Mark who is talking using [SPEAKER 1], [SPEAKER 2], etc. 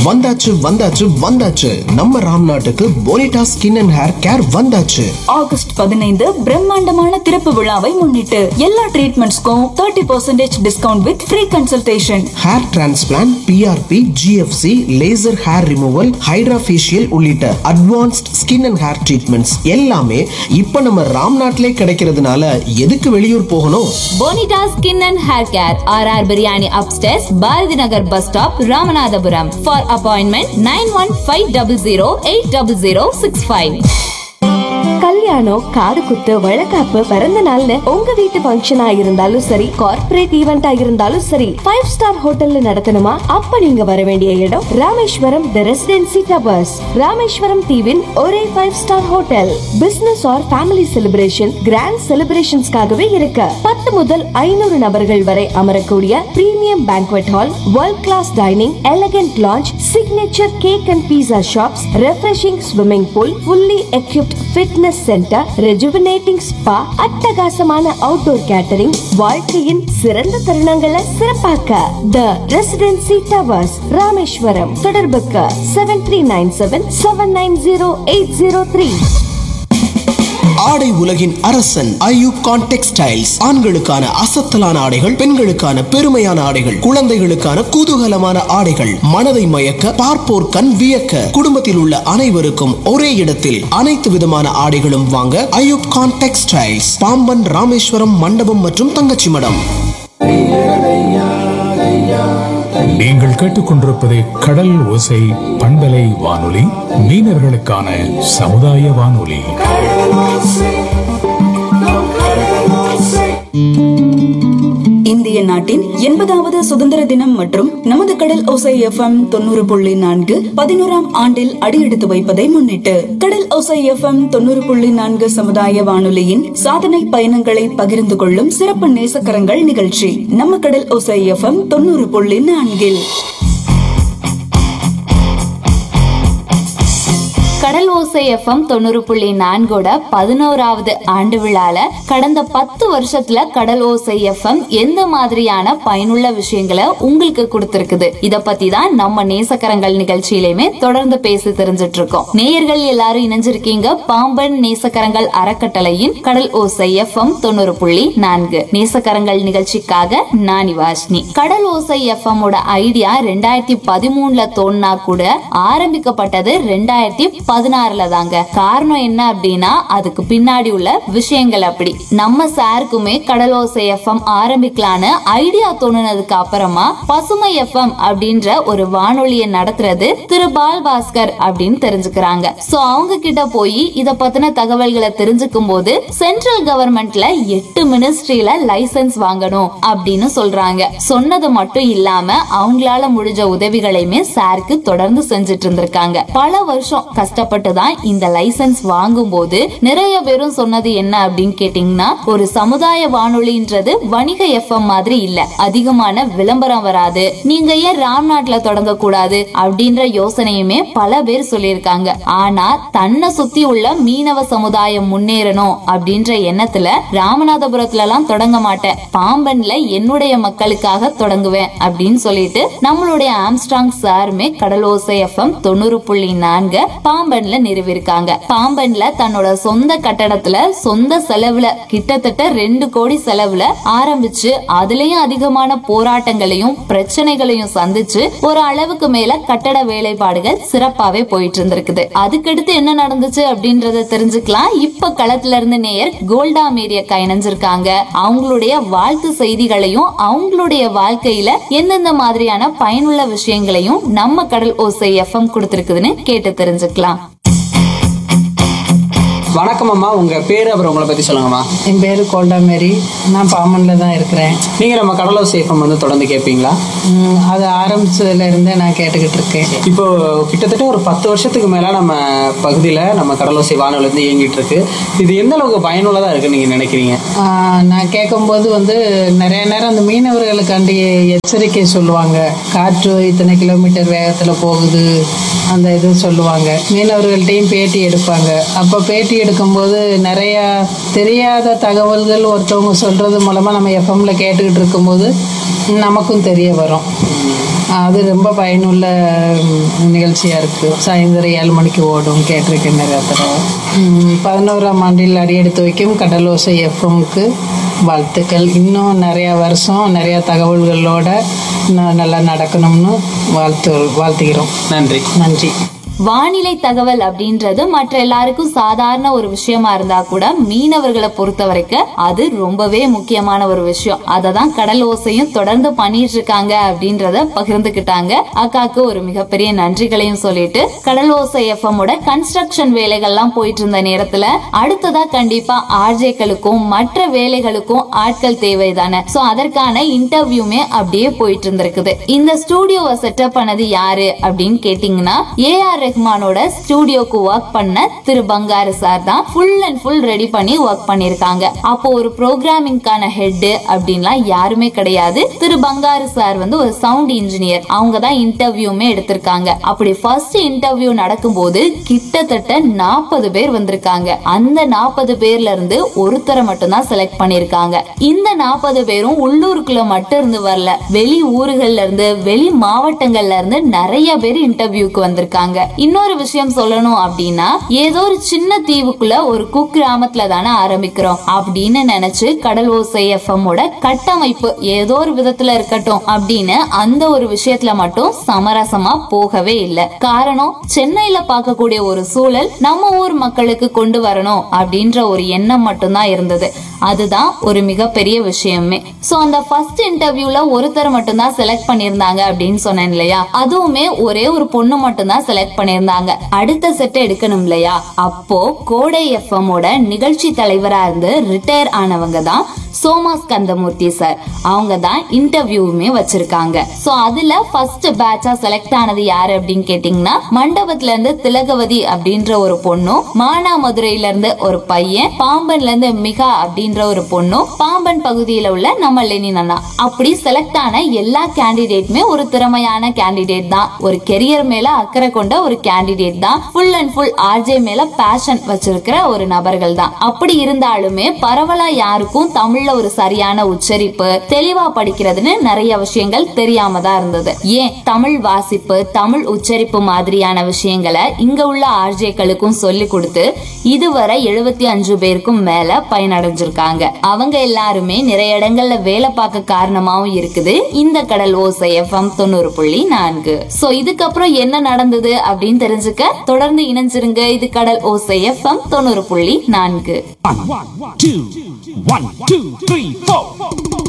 [SPEAKER 1] வந்தாச்சு வந்தாச்சு வந்தாச்சு நம்ம ராம் நாட்டுக்கு Bonita skin and hair care வந்தாச்சு
[SPEAKER 2] ஆகஸ்ட் பதினைந்து பிரம்மாண்டமான திறப்பு விழாவை முன்னிட்டு எல்லா ட்ரீட்மெண்ட்ஸ்க்கும் thirty percentage discount with free consultation
[SPEAKER 1] hair transplant PRP GFC laser hair removal hydra facial உள்ளிட்ட advanced skin and hair treatments எல்லாமே இப்ப நம்ம ராம் நாட்டிலே கிடைக்கிறதுனால எதுக்கு வெளியூர் போகணும்
[SPEAKER 3] Bonita skin and hair care R R biryani upstairs Bharathi Nagar bus stop Ramanathapuram for appointment nine one five double zero eight double zero six five
[SPEAKER 4] கல்யாணம் காது குத்து வழக்காப்பு பிறந்த நாள்னு உங்க வீட்டு ஃபங்க்ஷனா இருந்தாலும் சரி கார்ப்பரேட் ஈவெண்டா இருந்தாலும் சரி ஃபைவ் ஸ்டார் ஹோட்டல்ல நடத்தணுமா அப்ப நீங்க வர வேண்டிய இடம் Rameswaram the residency towers Rameswaram தீவின் ஒரே five star hotel business or family celebration grand செலிப்ரேஷன்ஸ்க்காகவே இருக்கு பத்து முதல் ஐநூறு நபர்கள் வரை அமரக்கூடிய premium banquet hall world class dining elegant lounge signature cake and pizza shops refreshing swimming pool fully equipped fitness centre rejuvenating spa அட்டகாசமான அவுட்டோர் கேட்டரிங் வாழ்க்கையின் சிறந்த தருணங்களை சிறப்பாக்க த ரெசிடென்சி டவர்ஸ் ராமேஸ்வரம் தொடர்புக்கு seven three nine seven seven nine zero eight zero three
[SPEAKER 1] ஆடை உலகின் அரசன் Ayub Khan textiles ஆண்களுக்கான அசத்தலான ஆடைகள் பெண்களுக்கான பெருமையான ஆடைகள் குழந்தைகளுக்கான குதூகலமான ஆடைகள் மனதை மயக்க பார்ப்போர் கண் வியக்க குடும்பத்தில் உள்ள அனைவருக்கும் ஒரே இடத்தில் அனைத்து விதமான ஆடைகளும் வாங்க ஐயூப் கான் டெக்ஸ்டைல்ஸ் பாம்பன் ராமேஸ்வரம் மண்டபம் மற்றும் தங்கச்சி மடம்
[SPEAKER 5] நீங்கள் கேட்டுக்கொண்டிருப்பது கடல் ஓசை பண்பலை வானொலி மீனவர்களுக்கான சமுதாய வானொலி
[SPEAKER 2] இந்திய நாட்டின் எண்பதாவது சுதந்திர தினம் மற்றும் நமது கடல் ஓசை எஃப்எம் தொண்ணூறு புள்ளி நான்கு பதினோராம் ஆண்டில் அடியெடுத்து வைப்பதை முன்னிட்டு கடல் ஓசை எஃப்எம் தொண்ணூறு புள்ளி நான்கு சமுதாய வானொலியின் சாதனை பயணங்களை பகிர்ந்து கொள்ளும் சிறப்பு நேசக்கரங்கள் நிகழ்ச்சி நம்ம கடல் ஓசை எஃப்எம் தொண்ணூறு புள்ளி நான்கில்
[SPEAKER 3] கடல் ஓசை எஃப்எம் தொண்ணூறு புள்ளி நான்கோட பதினோராவது ஆண்டு விழால கடந்த பத்து வருஷத்துல கடல் ஓசை எஃப்எம் எந்த மாதிரியான பயனுள்ள விஷயங்களை உங்களுக்கு கொடுத்திருக்குது இத பத்தி தான் நம்ம நேசக்கரங்கள் நிகழ்ச்சியிலுமே தொடர்ந்து பேசி தெரிஞ்சிட்டு இருக்கோம் நேயர்கள் எல்லாரும் இணைஞ்சிருக்கீங்க பாம்பன் நேசக்கரங்கள் அறக்கட்டளையின் கடல் ஓசை எஃப்எம் தொண்ணூறு புள்ளி நான்கு நேசக்கரங்கள் நிகழ்ச்சிக்காக நானி வாஷ்னி கடல் ஓசை எஃப்எம் ஓட ஐடியா ரெண்டாயிரத்தி பதிமூணுல தோணுனா கூட ஆரம்பிக்கப்பட்டது ரெண்டாயிரத்தி பதினாறுல தாங்க காரணம் என்ன அப்படின்னா அதுக்கு பின்னாடி உள்ள விஷயங்கள் அப்படி நம்ம சாருக்குமே கடல் ஓசை எஃப்எம் ஆரம்பிக்கலான்னு ஐடியா தோணுனதுக்கு அப்புறமா பசுமை எஃப்எம் அப்படின்ற ஒரு வானொலியை நடத்துறது திரு பால் பாஸ்கர் அப்படின்னு தெரிஞ்சுக்கிறாங்க சோ அவங்க கிட்ட போய் இத பத்தின தகவல்களை தெரிஞ்சுக்கும் போது சென்ட்ரல் கவர்மெண்ட்ல எட்டு மினிஸ்ட்ரியில லைசென்ஸ் வாங்கணும் அப்படின்னு சொல்றாங்க சொன்னது மட்டும் இல்லாம அவங்களால முடிஞ்ச உதவிகளையுமே சாருக்கு தொடர்ந்து செஞ்சுட்டு இருந்திருக்காங்க பல வருஷம் கஷ்டப்பட்டு தான் இந்த லைசென்ஸ் வாங்கும் போது நிறைய பேரும் சொன்னது என்ன அப்படின்னு கேட்டீங்கன்னா ஒரு சமுதாய வானொலின்றது வணிக எஃப்எம் மாதிரி இல்ல அதிகமான விளம்பரம் வராது நீங்க ஏன் ராம்நாட்ல தொடங்க கூடாது அப்படின்ற யோசனையுமே பல பேர் சொல்லியிருக்காங்க ஆனா தன்னை சுத்தி உள்ள மீனவ சமுதாயம் முன்னேறணும் அப்படின்ற எண்ணத்துல ராமநாதபுரத்துல எல்லாம் தொடங்க மாட்டேன் பாம்பன்ல என்னுடைய மக்களுக்காக தொடங்குவேன் அப்படின்னு சொல்லிட்டு நம்மளுடைய ஆம்ஸ்ட்ராங் சாருமே கடலோசை எஃப்எம் தொண்ணூறு புள்ளி நான்கு பாம்பன்ல நிறுவிருக்காங்க பாம்பன்ல தன்னோட சொந்த கட்டடத்துல சொந்த செலவுல கிட்டத்தட்ட ரெண்டு கோடி செலவுல ஆரம்பிச்சு அதுலயும் அதிகமான போராட்டங்களையும் பிரச்சனைகளையும் சந்திச்சு ஒரு அளவுக்கு மேல கட்டட வேலைப்பாடுகள் சிறப்பாவே போயிட்டு இருந்திருக்குது அதுக்கடுத்து என்ன நடந்துச்சு அப்படின்றத தெரிஞ்சுக்கலாம் இப்ப களத்துல இருந்து நேயர் கோல்டா மேரியக்கா இணைஞ்சிருக்காங்க அவங்களுடைய வாழ்த்து செய்திகளையும் அவங்களுடைய வாழ்க்கையில எந்தெந்த மாதிரியான பயனுள்ள விஷயங்களையும் நம்ம கடல் ஓசை எஃப்எம் கொடுத்திருக்குதுன்னு கேட்டு தெரிஞ்சுக்கலாம்
[SPEAKER 6] வணக்கம் அம்மா உங்க பேர் அப்புறம் உங்களை பத்தி சொல்லுங்கம்மா
[SPEAKER 7] என் பேர் கோல்டாமேரி நான் பாமனில் தான் இருக்கிறேன்
[SPEAKER 6] நீங்க நம்ம கடலோ சேஃபம் வந்து தொடர்ந்து கேட்பீங்களா
[SPEAKER 7] ம், அது ஆரம்பிச்சதுல இருந்தே நான் கேட்டுக்கிட்டு இருக்கேன்
[SPEAKER 6] இப்போ கிட்டத்தட்ட ஒரு பத்து வருஷத்துக்கு மேல நம்ம பகுதியில நம்ம கடலோசை வானொலி வந்து இயங்கிட்டு இருக்கு இது எந்த அளவுக்கு பயனுள்ளதா இருக்குன்னு நீங்க நினைக்கிறீங்க
[SPEAKER 7] ஆ, நான் கேட்கும்போது வந்து நிறைய நேரம் அந்த மீனவர்களுக்காண்டி எச்சரிக்கை சொல்லுவாங்க காற்று இத்தனை கிலோமீட்டர் வேகத்தில் போகுது அந்த இது சொல்லுவாங்க மீனவர்கள்ட்டையும் பேட்டி எடுப்பாங்க அப்போ பேட்டி எடுக்கும்போது நிறையா தெரியாத தகவல்கள் ஒருத்தவங்க சொல்கிறது மூலமாக நம்ம எஃப்எம்ல கேட்டுக்கிட்டு இருக்கும்போது நமக்கும் தெரிய வரும் அது ரொம்ப பயனுள்ள ம், நிகழ்ச்சியா இருக்கு சாயந்தரம் ஏழு மணிக்கு ஓடும் கேட்டிருக்கேன் நிறைய தடவை ம், பதினோராம் ஆண்டில் அடியெடுத்து வைக்கும் கடலோசை எஃப்எம்க்கு வாழ்த்துக்கள் இன்னும் நிறைய வருஷம் நிறைய தகவல்களோட இன்னும் நல்லா நடக்கணும்னு வாழ்த்து வாழ்த்துகிறோம்
[SPEAKER 6] நன்றி
[SPEAKER 7] நன்றி
[SPEAKER 3] வானிலை தகவல் அப்படின்றது மற்ற எல்லாருக்கும் சாதாரண ஒரு விஷயமா இருந்தா கூட மீனவர்களை பொறுத்த வரைக்கும் அது ரொம்பவே முக்கியமான ஒரு விஷயம் அதை தான் கடல் ஓசையும் தொடர்ந்து பண்ணிட்டு இருக்காங்க அப்படின்றத பகிர்ந்துக்கிட்டாங்க அக்காக்கு ஒரு மிகப்பெரிய நன்றிகளையும் சொல்லிட்டு கடல் ஓசை எஃப்எம்மோட கன்ஸ்ட்ரக்ஷன் வேலைகள்லாம் போயிட்டு இருந்த நேரத்துல அடுத்ததா கண்டிப்பா ஆர்ஜேக்களுக்கும் மற்ற வேலைகளுக்கும் ஆட்கள் தேவைதானே சோ அதற்கான இன்டர்வியூமே அப்படியே போயிட்டு இருந்திருக்குது இந்த ஸ்டூடியோவை செட்டப் பண்ணது யாரு அப்படின்னு கேட்டீங்கன்னா ஏஆர் ரெஹ்மானோட ஸ்டூடியோக்கு ஒர்க் பண்ண திரு பங்காரு சார் தான் ஃபுல் அண்ட் ஃபுல் ரெடி பண்ணி ஒர்க் பண்ணிருக்காங்க அப்போ ஒரு ப்ரோக்ராமிங்கான ஹெட் அப்படின்லாம் யாருமே கிடையாது திரு பங்காரு சார் வந்து ஒரு சவுண்ட் இன்ஜினியர் அவங்க தான் இன்டர்வியூமே எடுத்திருக்காங்க அப்படி ஃபர்ஸ்ட் இன்டர்வியூ நடக்கும்போது கிட்டத்தட்ட நாற்பது பேர் வந்திருக்காங்க அந்த நாற்பது பேர்ல இருந்து ஒருத்தரை மட்டும் தான் செலக்ட் பண்ணிருக்காங்க இந்த நாற்பது பேரும் உள்ளூருக்குள்ள மட்டும் இருந்து வரல வெளி ஊர்கள்ல இருந்து வெளி மாவட்டங்கள்ல இருந்து நிறைய பேர் இன்டர்வியூக்கு வந்திருக்காங்க இன்னொரு விஷயம் சொல்லணும் அப்படின்னா ஏதோ ஒரு சின்ன தீவுக்குள்ள ஒரு குக்கிராமத்துல தானே ஆரம்பிக்கிறோம் அப்படின்னு நினைச்சு கடல் ஓசை எஃப்எம் ஓட கட்டமைப்பு ஏதோ ஒரு விதத்துல இருக்கட்டும் அப்படின்னு அந்த ஒரு விஷயத்துல மட்டும் சமரசமா போகவே இல்லை காரணம் சென்னையில பார்க்கக்கூடிய ஒரு சூழல் நம்ம ஊர் மக்களுக்கு கொண்டு வரணும் அப்படின்ற ஒரு எண்ணம் மட்டும்தான் இருந்தது அதுதான் ஒரு மிகப்பெரிய விஷயமே சோ அந்த ஃபர்ஸ்ட் இன்டர்வியூல ஒருத்தர் மட்டும்தான் செலக்ட் பண்ணிருந்தாங்க அப்படின்னு சொன்னேன் இல்லையா அதுவுமே ஒரே ஒரு பொண்ணு மட்டும்தான் செலக்ட் பண்ணிருந்தாங்க அடுத்த செட் எடுக்கணும் இல்லையா அப்போ கோடை எஃப்எம் ஓட நிகழ்ச்சி தலைவரா இருந்து ரிட்டையர் ஆனவங்க தான் சோமா ஸ்கந்தமூர்த்தி சார் அவங்க தான் இன்டர்வியூவுமே வச்சிருக்காங்க சோ அதுல ஃபர்ஸ்ட் பேட்சா செலக்ட் ஆனது யாரு அப்படின்னு கேட்டீங்கன்னா மண்டபத்துல இருந்து திலகவதி அப்படின்ற ஒரு பொண்ணும் மானாமதுரையில இருந்து ஒரு பையன் பாம்பன்ல இருந்து மிகா அப்படின்ற ஒரு பொண்ணும் பாம்பன் பகுதியில உள்ள நம்ம லெனின் அண்ணா அப்படி செலக்ட் ஆன எல்லா கேண்டிடேட்டுமே ஒரு திறமையான கேண்டிடேட் தான் ஒரு கெரியர் மேல அக்கறை கொண்ட ஒரு கேண்டிடேட் தான் ஃபுல் அண்ட் ஃபுல் ஆர்ஜே மேல பேஷன் வச்சிருக்கிற ஒரு நபர்கள் தான் அப்படி இருந்தாலுமே பரவலா யாருக்கும் தமிழ்ல ஒரு சரியான உச்சரிப்பு தெளிவா படிக்கிறதுன்னு நிறைய விஷயங்கள் தெரியாம தான் இருந்தது ஏன் தமிழ் வாசிப்பு தமிழ் உச்சரிப்பு மாதிரியான விஷயங்களை இங்க உள்ள ஆர்ஜேக்களுக்கும் சொல்லி கொடுத்து இதுவரை எழுபத்தி அஞ்சு பேருக்கும் மேல பயனடைஞ்சிருக்காங்க அவங்க எல்லாருமே நிறைய இடங்கள்ல வேலை பார்க்க காரணமாவும் இருக்குது இந்த கடல் ஓசை எஃப்எம் தொண்ணூறு புள்ளி நான்கு சோ இதுக்கப்புறம் என்ன நடந்தது அப்படின்னு தெரிஞ்சுக்க தொடர்ந்து இணைஞ்சிருங்க இது கடல் ஓசை எஃப்எம் தொண்ணூறு புள்ளி நான்கு
[SPEAKER 8] One, two, one, two, three, four.